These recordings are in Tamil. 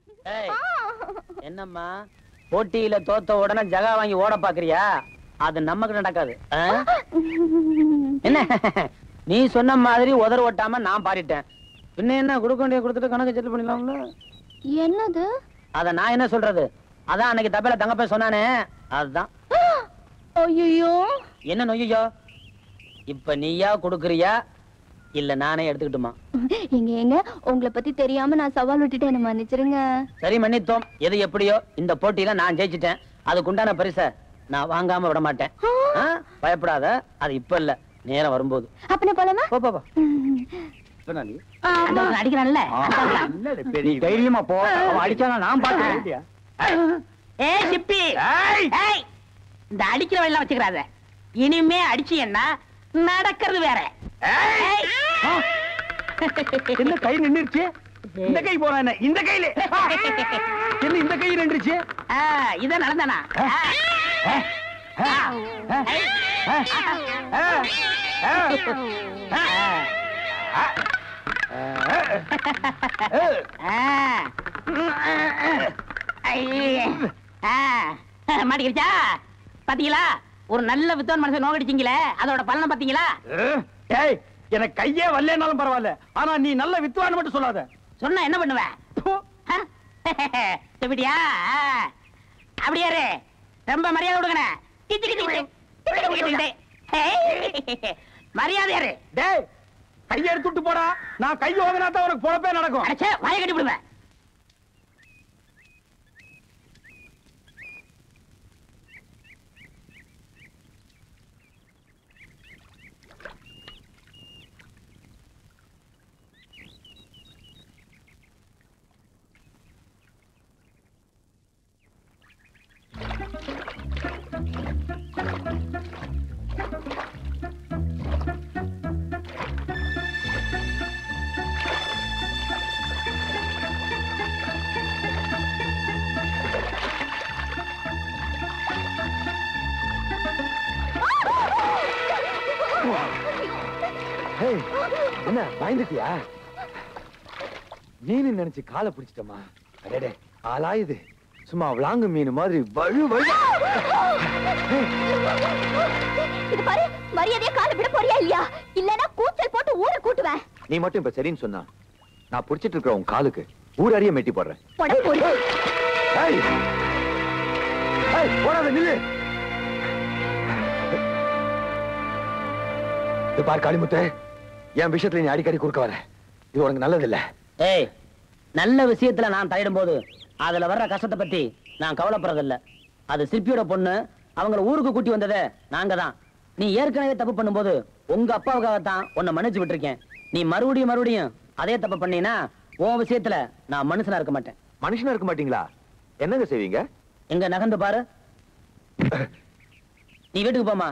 ஏய், என்னம்மா போட்டியில தோத்த உடனே ஜகா வாங்கி ஓட பாக்குறியா அது நமக்கு நடக்காது ஆ? என்ன நீ சொன்ன மாதிரி உதற ஓட்டாம நான் பாடிட்டேன் பின்ன என்ன கொடுக்க வேண்டிய கொடுத்துட்டு கணக்கு செட்டில் பண்ணிடலாம்ல என்னது அத நான் என்ன சொல்றது அதான் அன்னைக்கு தப்பையில தங்கப்ப சொன்னானே அதுதான் ஐயோ என்ன நொய்யோ இப்ப நீயா கொடுக்கறியா இல்ல நானே எடுத்துக்கிட்டுமா எங்க எங்க உங்களை பத்தி தெரியாம நான் சவால் விட்டுட்டேன் என்ன மன்னிச்சிருங்க சரி மன்னித்தோம் எது எப்படியோ இந்த போட்டியில நான் ஜெயிச்சிட்டேன் அதுக்குண்டான பரிசை நான் வாங்காம விட மாட்டேன் ஆ? பயப்படாத அது இப்ப இல்ல நேரம் வரும்போது அப்பன போலாமா போ போ, போ அடிக்கிறான்ல தைரியமா போ அவன் அடிச்சானா நான் பாத்துக்கிறேன் ஏய் சிப்பி ஏய் இந்த அடிக்கிற வழியெல்லாம் வச்சுக்கிறாத இனிமே அடிச்சீங்கன்னா நடக்கிறது வேற ஏய். என்ன கை நின்னுருச்சு இந்த கை போறா என்ன இந்த கையில என்ன இந்த கை நின்றுச்சு ஆ, இதான் நடந்தானா மாட்டிக்கிச்சா பாத்தீங்களா ஒரு நல்ல வித்வான் மனசை நோக்கடிச்சீங்களே அதோட பலனை பாத்தீங்களா ஏய் எனக்கு கையே வரலனாலும் பரவாயில்ல ஆனா நீ நல்ல வித்துவான்னு மட்டும் சொல்லாத சொன்னா என்ன பண்ணுவ போ. எப்படியா அப்படியா இரு. ரொம்ப மரியாதை கொடுக்கணே கிச்சு, கிச்சு, கிச்சு. கிச்சு, கிச்சு, கிச்சு. ஏய், மரியாதை யாரு டேய் கையை எடுத்துட்டு போடா நான் கை ஓங்கினா தான் உனக்கு பொழப்பே நடக்கும் அடைச்சே வாய கட்டி விடுவேன் ஏய், என்ன பயந்துட்டியா மீன் நினைச்சு காலை பிடிச்சிட்டமா அடடே ஆளாயுது சும்மா விளாங்கு மீன் மாதிரி வழு வழு இது பாரு மரியாதையா காலை விட போறியா இல்லையா இல்லனா கூச்சல் போட்டு ஊரை கூட்டுவேன் நீ மட்டும் இப்ப சரின்னு சொன்னா நான் பிடிச்சிட்டு இருக்கிற உன் காலுக்கு ஊர் அறிய மெட்டி போடுறேன் போட போறி ஏய்! ஏய், போடாத நில்லு இது பார் காளிமுத்து என் விஷயத்துல நீ அடிக்கடி குறுக்க வர இது உனக்கு நல்லது இல்ல ஏய் நல்ல விஷயத்துல நான் தலையிடும் போது அதுல வர்ற கஷ்டத்தை பத்தி நான் கவலைப்படுறதில்ல அது சிற்பியோட பொண்ணு அவங்கள ஊருக்கு கூட்டி வந்ததே நாங்க தான் நீ ஏற்கனவே தப்பு பண்ணும்போது உங்க அப்பாவுக்காகத்தான் உன்னை மன்னிச்சு விட்டுருக்கேன் நீ மறுபடியும் மறுபடியும் அதே தப்பு பண்ணீனா உன் விஷயத்துல நான் மனுஷனா இருக்க மாட்டேன் மனுஷனா இருக்க மாட்டீங்களா என்னங்க செய்வீங்க எங்க நகர்ந்து பாரு நீ வீட்டுக்கு போமா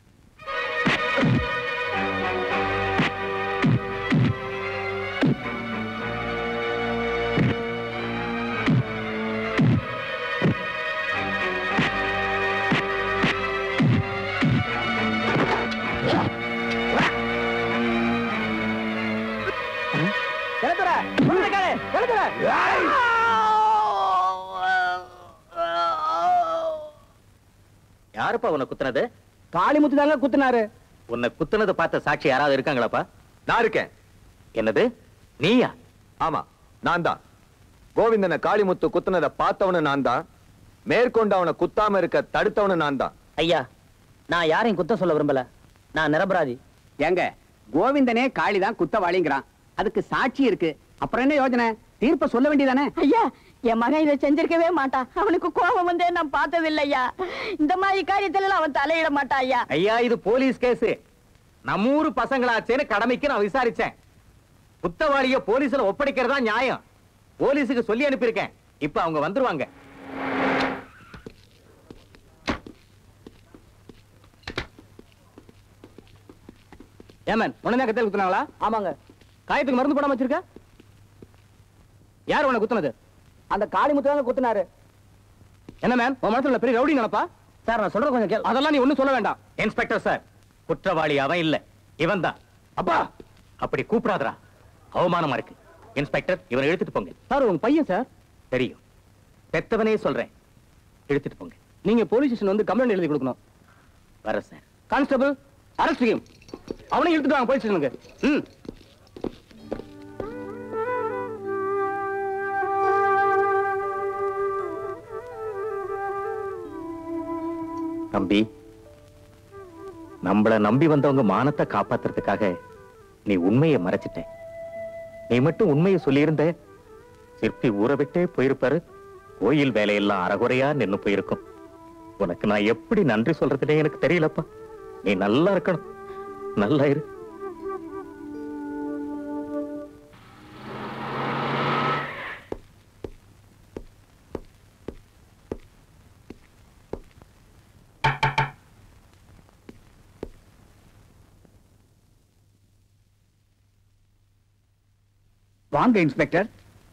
யாருப்பா உன்னை குத்துனது காளிமுத்து தாங்க குத்துனாரு உன்னை குத்துனது பார்த்த சாட்சி யாராவது இருக்காங்களாப்பா நான் இருக்கேன் என்னது நீயா ஆமா நான் தான் கோவிந்தனை காளிமுத்து குத்துனதை பார்த்தவனு நான் தான் மேற்கொண்டு அவனை குத்தாம இருக்க தடுத்தவனு நான் தான் ஐயா நான் யாரையும் குத்த சொல்ல விரும்பல நான் நிரபராதி ஏங்க கோவிந்தனே காளி தான் குத்தவாளிங்கிறான் அதுக்கு சாட்சி இருக்கு அப்புறம் என்ன யோசனை தீர்ப்ப சொல்ல வேண்டியதானே ஐயா என் மகன் இதை செஞ்சிருக்கவே மாட்டான் அவனுக்கு கோபம் வந்தே நான் பார்த்ததில்லை ஐயா இந்த மாதிரி காரியத்துல எல்லாம் அவன் தலையிட மாட்டான் ஐயா ஐயா இது போலீஸ் கேஸ் நம்ம ஊரு பசங்களாச்சேன்னு கடமைக்கு நான் விசாரிச்சேன் குத்தவாளிய போலீஸ்ல ஒப்படைக்கிறதா நியாயம் போலீஸுக்கு சொல்லி அனுப்பியிருக்கேன் இப்ப அவங்க வந்துருவாங்க ஏமன் உடனே கத்தையில் குத்துனாங்களா ஆமாங்க காயத்துக்கு மருந்து போடாம வச்சிருக்க யார் உன்னை குத்துனது அந்த காளிமுத்து தாங்க குத்துனாரு என்ன மேன் உன் மனசுல பெரிய ரவுடி நினைப்பா சார் நான் சொல்றது கொஞ்சம் கேள் அதெல்லாம் நீ ஒண்ணும் சொல்ல வேண்டாம் இன்ஸ்பெக்டர் சார் குற்றவாளி அவன் இல்ல இவன் தான் அப்பா அப்படி கூப்பிடாதடா அவமானமா இருக்கு இன்ஸ்பெக்டர் இவனை எடுத்துட்டு போங்க சார் உங்க பையன் சார் தெரியும் பெத்தவனே சொல்றேன் எடுத்துட்டு போங்க நீங்க போலீஸ் ஸ்டேஷன் வந்து கம்ப்ளைண்ட் எழுதி கொடுக்கணும் வர சார் கான்ஸ்டபிள் அரெஸ்ட் ஹிம் அவனை இழுத்துட்டு வாங்க போலீஸ் ஸ்டேஷனுக்கு ம் தம்பி நம்மள நம்பி வந்தவங்க மானத்தை காப்பாத்துறதுக்காக நீ உண்மையை மறைச்சிட்ட நீ மட்டும் உண்மையை சொல்லியிருந்த சிற்பி ஊரை விட்டே போயிருப்பாரு கோயில் வேலையெல்லாம் அறகுறையா நின்னு போயிருக்கும் உனக்கு நான் எப்படி நன்றி சொல்றதுனே எனக்கு தெரியலப்பா நீ நல்லா இருக்கணும் நல்லா இரு வாங்க இன்ஸ்பெக்டர்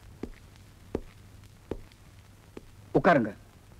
உட்காருங்க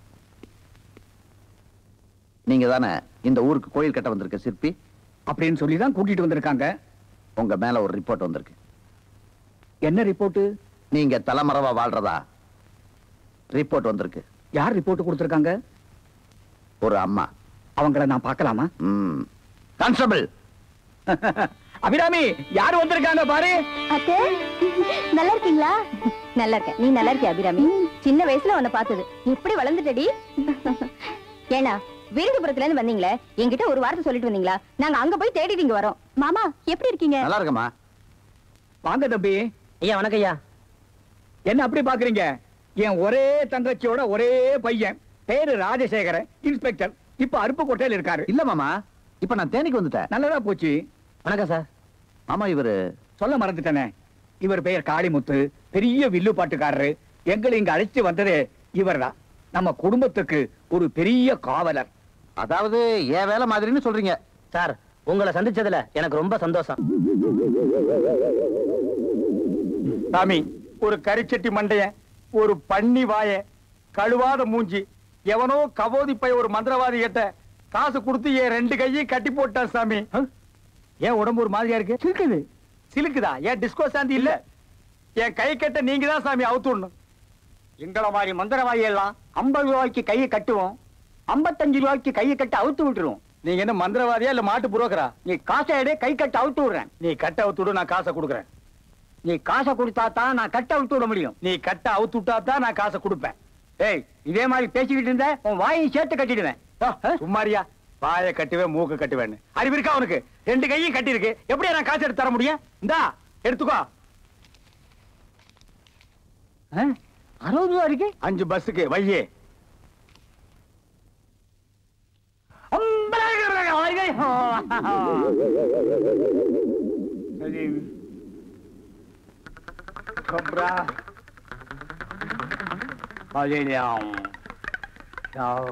நீங்க தானே இந்த ஊருக்கு கோயில் கட்ட வந்திருக்க சிற்பி அப்படின்னு சொல்லி தான் கூட்டிட்டு வந்திருக்காங்க உங்க மேல ஒரு ரிப்போர்ட் வந்திருக்கு என்ன ரிப்போர்ட் நீங்க தலைமறைவா வாழ்றதா ரிப்போர்ட் வந்திருக்கு யார் ரிப்போர்ட் கொடுத்திருக்காங்க ஒரு அம்மா அவங்கள நான் பார்க்கலாமா ம் கான்ஸ்டபிள் அபிராமி யார் வந்திருக்காங்க பாரு அத்தை நல்லா இருக்கீங்களா நல்லா இருக்கேன் நீ நல்லா இருக்கியா அபிராமி சின்ன வயசுல உன்னை பார்த்தது எப்படி வளர்ந்துட்டடி ஏனா வீரடிபுரத்துல இருந்து வந்தீங்களே என்கிட்ட ஒரு வார்த்தை சொல்லிட்டு வந்தீங்களா நாங்க அங்க போய் தேடிட்டு இங்க வரோம் மாமா எப்படி இருக்கீங்க நல்லா இருக்கமா வாங்க தம்பி ஐயா வணக்கம் ஐயா என்ன அப்படி பாக்குறீங்க என் ஒரே தங்கச்சியோட ஒரே பையன் பேரு ராஜசேகரன் இன்ஸ்பெக்டர் இப்ப அருப்புக்கோட்டையில இருக்காரு இல்ல மாமா இப்ப நான் தேனிக்கு வந்துட்டேன் நல்லதா போச்சு வணக்கம் சார் ஆமா இவரு சொல்ல மறந்துட்டேனே இவர் பெயர் காளிமுத்து பெரிய வில்லு பாட்டுக்காரரு எங்களை இங்க அழைச்சு வந்ததே இவர்தான் நம்ம குடும்பத்துக்கு ஒரு பெரிய காவலர் அதாவது என் வேலை மாதிரின்னு சொல்றீங்க சார் உங்களை சந்திச்சதுல எனக்கு ரொம்ப சந்தோஷம் சாமி ஒரு கரிச்சட்டி மண்டையன் ஒரு பன்னி வாய கழுவாத மூஞ்சி எவனோ கபோதி பை ஒரு மந்திரவாதி கிட்ட காசு கொடுத்து என் ரெண்டு கையும் கட்டி போட்டான் சாமி ஏன் உடம்பு ஒரு மாதிரியா இருக்கு சிலுக்குது சிலுக்குதா ஏன் டிஸ்கோ சாந்தி இல்ல என் கை கட்ட நீங்க தான் சாமி அவுத்துடணும் எங்கள மாதிரி மந்திரவாதி எல்லாம் ஐம்பது ரூபாய்க்கு கையை கட்டுவோம் ஐம்பத்தஞ்சு ரூபாய்க்கு கையை கட்ட அவுத்து விட்டுருவோம் நீங்க என்ன மந்திரவாதியா இல்ல மாட்டு புரோக்கரா நீ காசை எடு கை கட்ட அவுத்து விடுறேன் நீ கட்ட அவுத்து விடு நான் காசை கொடுக்குறேன் நீ காசை கொடுத்தா தான் நான் கட்ட அவுத்து விட முடியும் நீ கட்ட அவுத்து விட்டா தான் நான் காசை கொடுப்பேன் ஏய் இதே மாதிரி பேசிக்கிட்டு இருந்த உன் வாயையும் சேர்த்து கட்டிடுவேன் சும்மாரியா வாயை கட்டுவேன் மூக்கு கட்டுவேன்னு அறிவு இருக்கா உனக்கு ரெண்டு கையும் கட்டி இருக்கு எப்படியா நான் காசு எடுத்து தர முடியும் இந்தா எடுத்துக்கோ அறுபது ரூபா இருக்கு அஞ்சு பஸ்ஸுக்கு வையே சரி Cobra. Valerian. Ciao.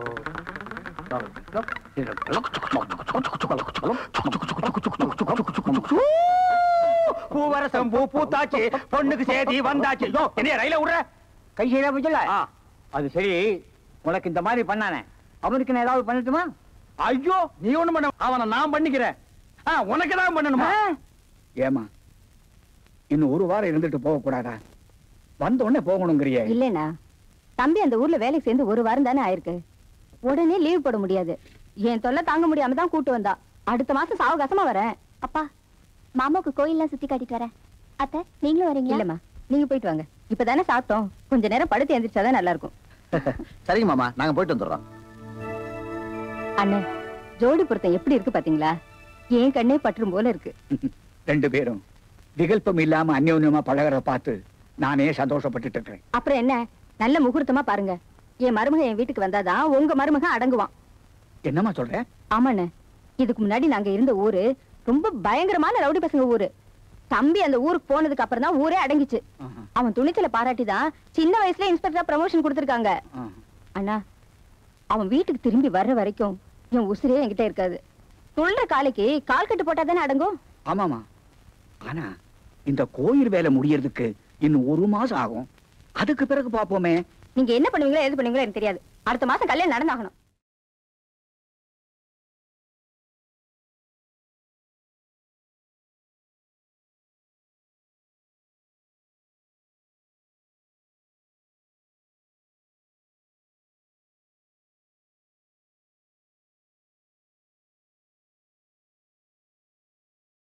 பூவரசம் பூ பூத்தாச்சு பொண்ணுக்கு சேதி வந்தாச்சு யோ, என்னைய ரயில விடுற கை செய்தா போச்சுல அது சரி உனக்கு இந்த மாதிரி பண்ணானே அவனுக்கு நான் ஏதாவது பண்ணட்டுமா ஐயோ நீ ஒண்ணு பண்ண அவனை நான் பண்ணிக்கிறேன் ஆ, உனக்கு தான் பண்ணணுமா ஏமா இன்னும் ஒரு வாரம் இருந்துட்டு போக கூடாதா வந்த உடனே போகணுங்கிறியே இல்லனா தம்பி அந்த ஊர்ல வேலைக்கு சேர்ந்து ஒரு வாரம் தானே ஆயிருக்கு உடனே லீவ் போட முடியாது என் தொல்லை தாங்க முடியாம தான் கூட்டு வந்தா அடுத்த மாசம் சாவகாசமா வரேன் அப்பா மாமாவுக்கு கோயில்லாம் சுத்தி காட்டிட்டு வரேன் அத்தை நீங்களும் வரீங்களா இல்லம்மா நீங்க போயிட்டு வாங்க இப்பதானே சாப்பிட்டோம் கொஞ்ச நேரம் படுத்து எந்திரிச்சாதான் நல்லா இருக்கும் சரிங்க மாமா நாங்க போயிட்டு வந்துடுறோம் அண்ணன் ஜோடி பொருத்தம் எப்படி இருக்கு பாத்தீங்களா என் கண்ணே பற்றும் போல இருக்கு ரெண்டு பேரும் விகல்பம் இல்லாம அந்யோன்யமா பழகுற பார்த்து நானே சந்தோஷப்பட்டுட்டு இருக்கிறேன் அப்புறம் என்ன நல்ல முகூர்த்தமா பாருங்க என் மருமக என் வீட்டுக்கு வந்தாதான் உங்க மருமக அடங்குவான் என்னம்மா சொல்ற ஆமாண்ணே இதுக்கு முன்னாடி நாங்க இருந்த ஊரு ரொம்ப பயங்கரமான ரவுடி பசங்க ஊரு தம்பி அந்த ஊருக்கு போனதுக்கு அப்புறம் தான் ஊரே அடங்கிச்சு ஆஹா, அவன் துணிச்சல பாராட்டி தான் சின்ன வயசுல இன்ஸ்பெக்டரா ப்ரமோஷன் கொடுத்திருக்காங்க ஆஹா. அண்ணா அவன் வீட்டுக்கு திரும்பி வர்ற வரைக்கும் என் உசிரே என்கிட்ட இருக்காது துள்ளுற காலைக்கு கால் கட்டு போட்டா தானே அடங்கும் ஆமாமா ஆனா இந்த கோயில் வேலை முடியறதுக்கு இன்னும் ஒரு மாசம் ஆகும் அதுக்கு பிறகு பாப்போமே நீங்க என்ன பண்ணுவீங்களோ எது பண்ணுவீங்களோ எனக்கு தெரியாது அடுத்த மாசம் கல்யாணம் நடந்தாகணும்